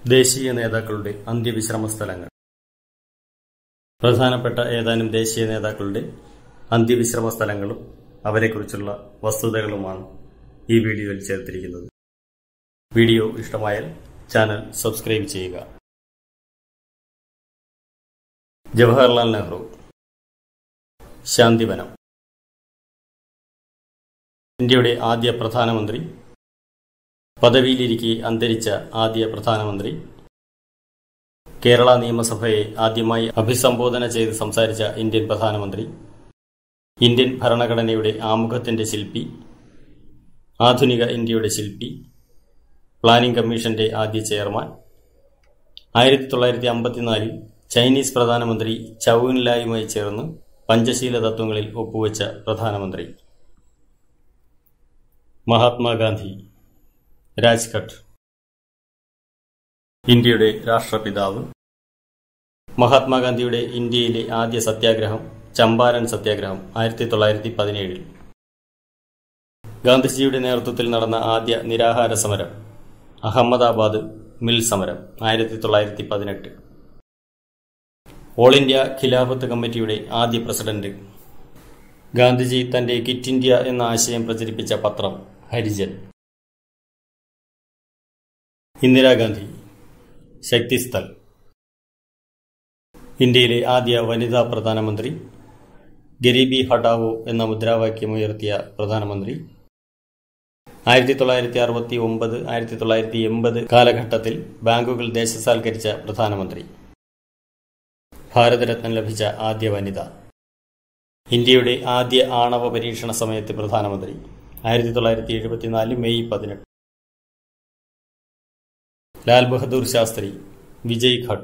ദേശീയ നേതാക്കളുടെ അന്ത്യവിശ്രമ സ്ഥലങ്ങൾ പ്രധാനപ്പെട്ട ഏതാനും ദേശീയ നേതാക്കളുടെ അന്ത്യവിശ്രമ സ്ഥലങ്ങളും അവരെക്കുറിച്ചുള്ള വസ്തുതകളുമാണ് ഈ വീഡിയോയിൽ ചേർത്തിരിക്കുന്നത് വീഡിയോ ഇഷ്ടമായാൽ ചാനൽ സബ്സ്ക്രൈബ് ചെയ്യുക ജവഹർലാൽ നെഹ്റു ശാന്തിവനം ഇന്ത്യയുടെ ആദ്യ പ്രധാനമന്ത്രി പദവിയിലിരിക്കെ അന്തരിച്ച ആദ്യ പ്രധാനമന്ത്രി കേരള നിയമസഭയെ ആദ്യമായി അഭിസംബോധന ചെയ്ത് സംസാരിച്ച ഇന്ത്യൻ പ്രധാനമന്ത്രി ഇന്ത്യൻ ഭരണഘടനയുടെ ആമുഖത്തിന്റെ ശില്പി ആധുനിക ഇന്ത്യയുടെ ശില്പി പ്ലാനിംഗ് കമ്മീഷന്റെ ആദ്യ ചെയർമാൻ ആയിരത്തി തൊള്ളായിരത്തി അമ്പത്തിനാലിൽ ചൈനീസ് പ്രധാനമന്ത്രി ചൌൻലായുമായി ചേർന്ന് പഞ്ചശീല തത്വങ്ങളിൽ ഒപ്പുവെച്ച പ്രധാനമന്ത്രി മഹാത്മാഗാന്ധി രാജ്ഘട്ട് ഇന്ത്യയുടെ രാഷ്ട്രപിതാവ് മഹാത്മാഗാന്ധിയുടെ ഇന്ത്യയിലെ ആദ്യ സത്യാഗ്രഹം ചമ്പാരൻ സത്യാഗ്രഹം ആയിരത്തി തൊള്ളായിരത്തി പതിനേഴിൽ ഗാന്ധിജിയുടെ നേതൃത്വത്തിൽ നടന്ന ആദ്യ നിരാഹാര സമരം അഹമ്മദാബാദ് മിൽ സമരം ആയിരത്തി തൊള്ളായിരത്തി പതിനെട്ട് ഓൾ ഇന്ത്യ ഖിലാഫത്ത് കമ്മിറ്റിയുടെ ആദ്യ പ്രസിഡന്റ് ഗാന്ധിജി തന്റെ കിറ്റ് ഇന്ത്യ എന്ന ആശയം പ്രചരിപ്പിച്ച പത്രം ഹരിജൻ ഇന്ദിരാഗാന്ധി ശക്തിസ്ഥൽ ഇന്ത്യയിലെ ആദ്യ വനിതാ പ്രധാനമന്ത്രി ഗരീബി ഹട്ടാവോ എന്ന മുദ്രാവാക്യമുയർത്തിയ പ്രധാനമന്ത്രി ആയിരത്തി തൊള്ളായിരത്തി അറുപത്തി ഒമ്പത് ആയിരത്തി തൊള്ളായിരത്തി എൺപത് കാലഘട്ടത്തിൽ ബാങ്കുകൾ ദേശസാൽക്കരിച്ച പ്രധാനമന്ത്രി ഭാരതരത്നം ലഭിച്ച ആദ്യ വനിത ഇന്ത്യയുടെ ആദ്യ ആണവ പരീക്ഷണ സമയത്ത് പ്രധാനമന്ത്രി ആയിരത്തി തൊള്ളായിരത്തി എഴുപത്തിനാല് മെയ് പതിനെട്ട് ലാൽ ബഹദൂർ ശാസ്ത്രി വിജയ് ഘട്ട്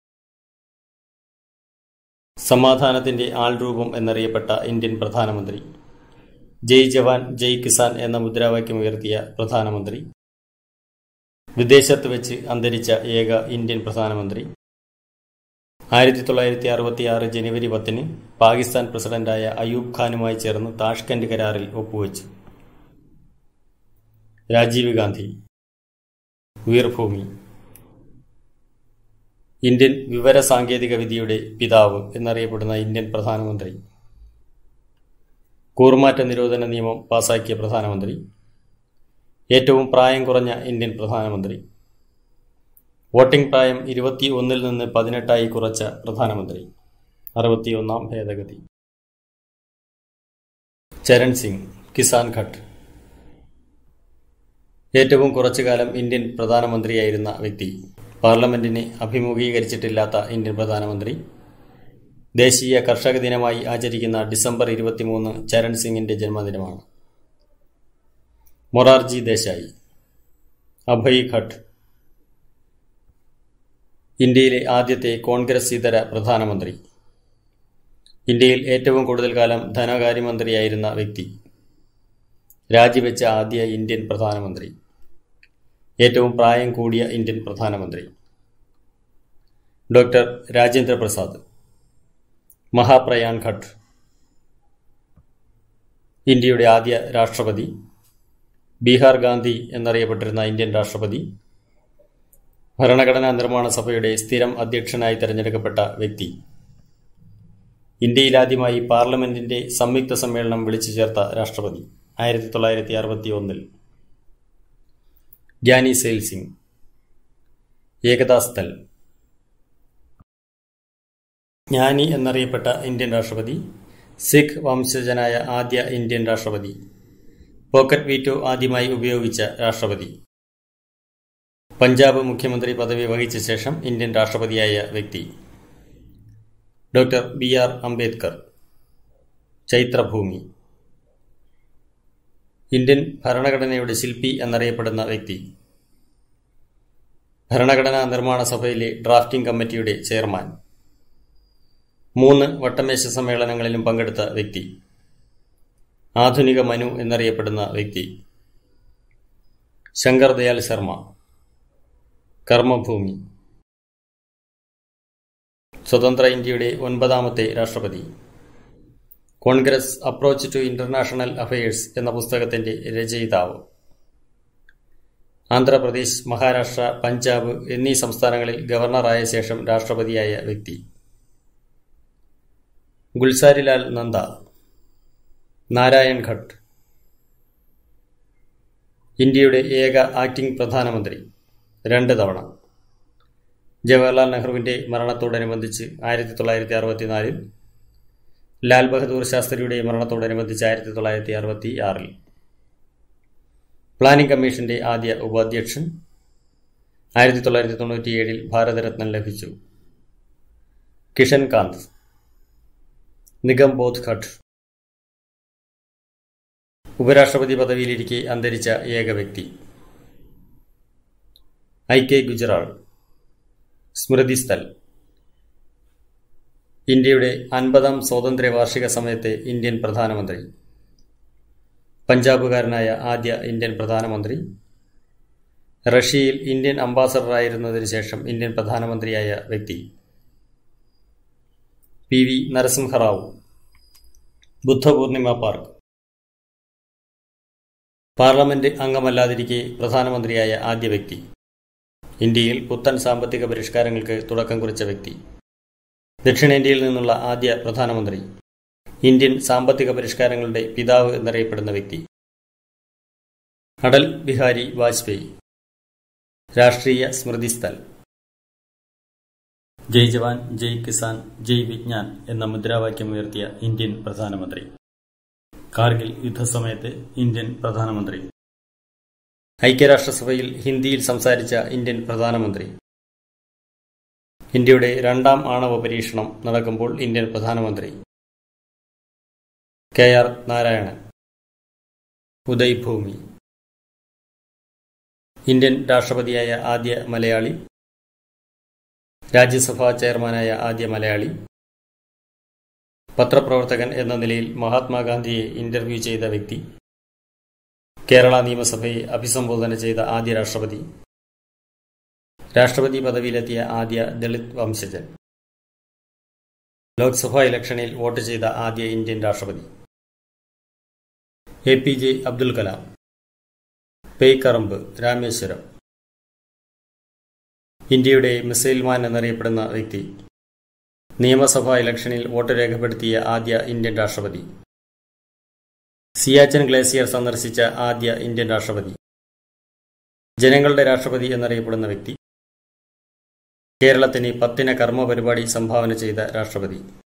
സമാധാനത്തിന്റെ ആൾരൂപം എന്നറിയപ്പെട്ട ഇന്ത്യൻ പ്രധാനമന്ത്രി ജയ് ജവാൻ ജയ് കിസാൻ എന്ന മുദ്രാവാക്യം ഉയർത്തിയ പ്രധാനമന്ത്രി വിദേശത്ത് വെച്ച് അന്തരിച്ച ഏക ഇന്ത്യൻ പ്രധാനമന്ത്രി ആയിരത്തി തൊള്ളായിരത്തി അറുപത്തിയാറ് ജനുവരി പത്തിന് പാകിസ്ഥാൻ പ്രസിഡന്റായ അയൂബ് ഖാനുമായി ചേർന്ന് താഷ്കന്റ് കരാറിൽ ഒപ്പുവെച്ചു രാജീവ് ഗാന്ധി വീർഭൂമി ഇന്ത്യൻ വിവര സാങ്കേതിക വിദ്യയുടെ പിതാവ് എന്നറിയപ്പെടുന്ന ഇന്ത്യൻ പ്രധാനമന്ത്രി കൂറുമാറ്റ നിരോധന നിയമം പാസാക്കിയ പ്രധാനമന്ത്രി ഏറ്റവും പ്രായം കുറഞ്ഞ ഇന്ത്യൻ പ്രധാനമന്ത്രി വോട്ടിംഗ് പ്രായം ഇരുപത്തി ഒന്നിൽ നിന്ന് പതിനെട്ടായി കുറച്ച പ്രധാനമന്ത്രി അറുപത്തിയൊന്നാം ഭേദഗതി ചരൺ സിംഗ് കിസാൻ ഘട്ട് ഏറ്റവും കുറച്ചു കാലം ഇന്ത്യൻ പ്രധാനമന്ത്രിയായിരുന്ന വ്യക്തി പാർലമെന്റിനെ അഭിമുഖീകരിച്ചിട്ടില്ലാത്ത ഇന്ത്യൻ പ്രധാനമന്ത്രി ദേശീയ കർഷക ദിനമായി ആചരിക്കുന്ന ഡിസംബർ ഇരുപത്തിമൂന്ന് ചരൺ സിംഗിന്റെ ജന്മദിനമാണ് മൊറാർജി ദേശായി അഭയ് ഘട്ട് ഇന്ത്യയിലെ ആദ്യത്തെ കോൺഗ്രസ് ഇതര പ്രധാനമന്ത്രി ഇന്ത്യയിൽ ഏറ്റവും കൂടുതൽ കാലം ധനകാര്യമന്ത്രിയായിരുന്ന വ്യക്തി രാജിവെച്ച ആദ്യ ഇന്ത്യൻ പ്രധാനമന്ത്രി ഏറ്റവും പ്രായം കൂടിയ ഇന്ത്യൻ പ്രധാനമന്ത്രി ഡോക്ടർ രാജേന്ദ്ര പ്രസാദ് മഹാപ്രയാൺ ഘട്ട് ഇന്ത്യയുടെ ആദ്യ രാഷ്ട്രപതി ബീഹാർ ഗാന്ധി എന്നറിയപ്പെട്ടിരുന്ന ഇന്ത്യൻ രാഷ്ട്രപതി ഭരണഘടനാ നിർമ്മാണ സഭയുടെ സ്ഥിരം അധ്യക്ഷനായി തെരഞ്ഞെടുക്കപ്പെട്ട വ്യക്തി ഇന്ത്യയിലാദ്യമായി പാർലമെന്റിന്റെ സംയുക്ത സമ്മേളനം വിളിച്ചു ചേർത്ത രാഷ്ട്രപതി ആയിരത്തി തൊള്ളായിരത്തി അറുപത്തി ഒന്നിൽ ഗ്യാനി സെയിൽ സിംഗ് ഏകതാസ്ഥൽ ജ്ഞാനി എന്നറിയപ്പെട്ട ഇന്ത്യൻ രാഷ്ട്രപതി സിഖ് വംശജനായ ആദ്യ ഇന്ത്യൻ രാഷ്ട്രപതി പോക്കറ്റ് വീറ്റോ ആദ്യമായി ഉപയോഗിച്ച രാഷ്ട്രപതി പഞ്ചാബ് മുഖ്യമന്ത്രി പദവി വഹിച്ച ശേഷം ഇന്ത്യൻ രാഷ്ട്രപതിയായ വ്യക്തി doctor B R Ambedkar Chaityabhoomi Indian ഭരണഘടനയുടെ ശില്പി എന്നറിയപ്പെടുന്ന വ്യക്തി ഭരണഘടനാ നിർമ്മാണ സഭയിലെ ഡ്രാഫ്റ്റിംഗ് കമ്മിറ്റിയുടെ ചെയർമാൻ മൂന്ന് വട്ടമേശ സമ്മേളനങ്ങളിലും പങ്കെടുത്ത വ്യക്തി ആധുനിക മനു എന്നറിയപ്പെടുന്ന വ്യക്തി ശങ്കർ ദയാൽ ശർമ്മ കർമ്മഭൂമി സ്വതന്ത്ര ഇന്ത്യയുടെ ഒൻപതാമത്തെ രാഷ്ട്രപതി Congress approach to international affairs എന്ന പുസ്തകത്തിന്റെ രചയിതാവ് ആന്ധ്രാപ്രദേശ് മഹാരാഷ്ട്ര പഞ്ചാബ് എന്നീ സംസ്ഥാനങ്ങളിൽ ഗവർണറായ ശേഷം രാഷ്ട്രപതിയായ വ്യക്തി ഗുൽസാരിലാൽ നന്ദ നാരായൺ ഘട്ട് ഇന്ത്യയുടെ ഏക ആക്ടിംഗ് പ്രധാനമന്ത്രി രണ്ട് തവണ ജവഹർലാൽ നെഹ്റുവിൻ്റെ മരണത്തോടനുബന്ധിച്ച് ആയിരത്തി തൊള്ളായിരത്തി അറുപത്തിനാലിൽ ലാൽ ബഹദൂർ ശാസ്ത്രിയുടെ മരണത്തോടനുബന്ധിച്ച് ആയിരത്തി തൊള്ളായിരത്തി അറുപത്തി ആറിൽ പ്ലാനിംഗ് കമ്മീഷന്റെ ആദ്യ ഉപാധ്യക്ഷൻ ആയിരത്തി തൊള്ളായിരത്തി തൊണ്ണൂറ്റിയേഴിൽ ഭാരതരത്നം ലഭിച്ചു കിഷൻ കാന്ത് നിഗം ബോധ് ഘട്ട് ഉപരാഷ്ട്രപതി പദവിയിലിരിക്കെ അന്തരിച്ച ഏക വ്യക്തി ഐ കെ ഗുജറാൾ സ്മൃതി സ്ഥൽ ഇന്ത്യയുടെ അൻപതാം സ്വാതന്ത്ര്യ വാർഷിക സമയത്തെ ഇന്ത്യൻ പ്രധാനമന്ത്രി പഞ്ചാബുകാരനായ ആദ്യ ഇന്ത്യൻ പ്രധാനമന്ത്രി റഷ്യയിൽ ഇന്ത്യൻ അംബാസഡറായിരുന്നതിനു ശേഷം ഇന്ത്യൻ പ്രധാനമന്ത്രിയായ വ്യക്തി P V Narasimha Rao Buddha Purnima park parliament അംഗമല്ലാതിരിക്കെ പ്രധാനമന്ത്രിയായ ആദ്യ വ്യക്തി ഇന്ത്യയിൽ പുത്തൻ സാമ്പത്തിക പരിഷ്കാരങ്ങൾക്ക് തുടക്കം കുറിച്ച വ്യക്തി ദക്ഷിണേന്ത്യയിൽ നിന്നുള്ള ആദ്യ പ്രധാനമന്ത്രി ഇന്ത്യൻ സാമ്പത്തിക പരിഷ്കാരങ്ങളുടെ പിതാവ് എന്നറിയപ്പെടുന്ന വ്യക്തി അടൽ ബിഹാരി വാജ്പേയി രാഷ്ട്രീയ സ്മൃതി സ്ഥൽ ജയ് ജവാൻ ജയ് കിസാൻ ജയ് വിജ്ഞാൻ എന്ന മുദ്രാവാക്യം ഉയർത്തിയ ഇന്ത്യൻ പ്രധാനമന്ത്രി കാർഗിൽ യുദ്ധസമയത്ത് ഇന്ത്യൻ പ്രധാനമന്ത്രി ഐക്യരാഷ്ട്രസഭയിൽ ഹിന്ദിയിൽ സംസാരിച്ച ഇന്ത്യൻ പ്രധാനമന്ത്രി ഇന്ത്യയുടെ രണ്ടാം ആണവ പരീക്ഷണം നടക്കുമ്പോൾ ഇന്ത്യൻ പ്രധാനമന്ത്രി കെ ആർ നാരായണൻ ഉദയ് ഭൂമി ഇന്ത്യൻ രാഷ്ട്രപതിയായ ആദ്യ മലയാളി രാജ്യസഭാ ചെയർമാനായ ആദ്യ മലയാളി പത്രപ്രവർത്തകൻ എന്ന നിലയിൽ മഹാത്മാഗാന്ധിയെ ഇന്റർവ്യൂ ചെയ്ത വ്യക്തി കേരള നിയമസഭയെ അഭിസംബോധന ചെയ്ത ആദ്യ രാഷ്ട്രപതി രാഷ്ട്രപതി പദവിയിലെത്തിയ ആദ്യ ദളിത് വംശജൻ ലോക്സഭാ ഇലക്ഷനിൽ വോട്ട് ചെയ്ത ആദ്യ ഇന്ത്യൻ രാഷ്ട്രപതി A P J Abdul Kalam Peikarumbu Rameswaram ഇന്ത്യയുടെ മിസൈൽ മാൻ എന്നറിയപ്പെടുന്ന വ്യക്തി നിയമസഭാ ഇലക്ഷനിൽ വോട്ട് രേഖപ്പെടുത്തിയ ആദ്യ ഇന്ത്യൻ രാഷ്ട്രപതി സിയാച്ചൻ ഗ്ലേസിയർ സന്ദർശിച്ച ആദ്യ ഇന്ത്യൻ രാഷ്ട്രപതി ജനങ്ങളുടെ രാഷ്ട്രപതി എന്നറിയപ്പെടുന്ന വ്യക്തി കേരളത്തിന് പത്തിന കർമ്മ പരിപാടി സംഭാവന ചെയ്ത രാഷ്ട്രപതി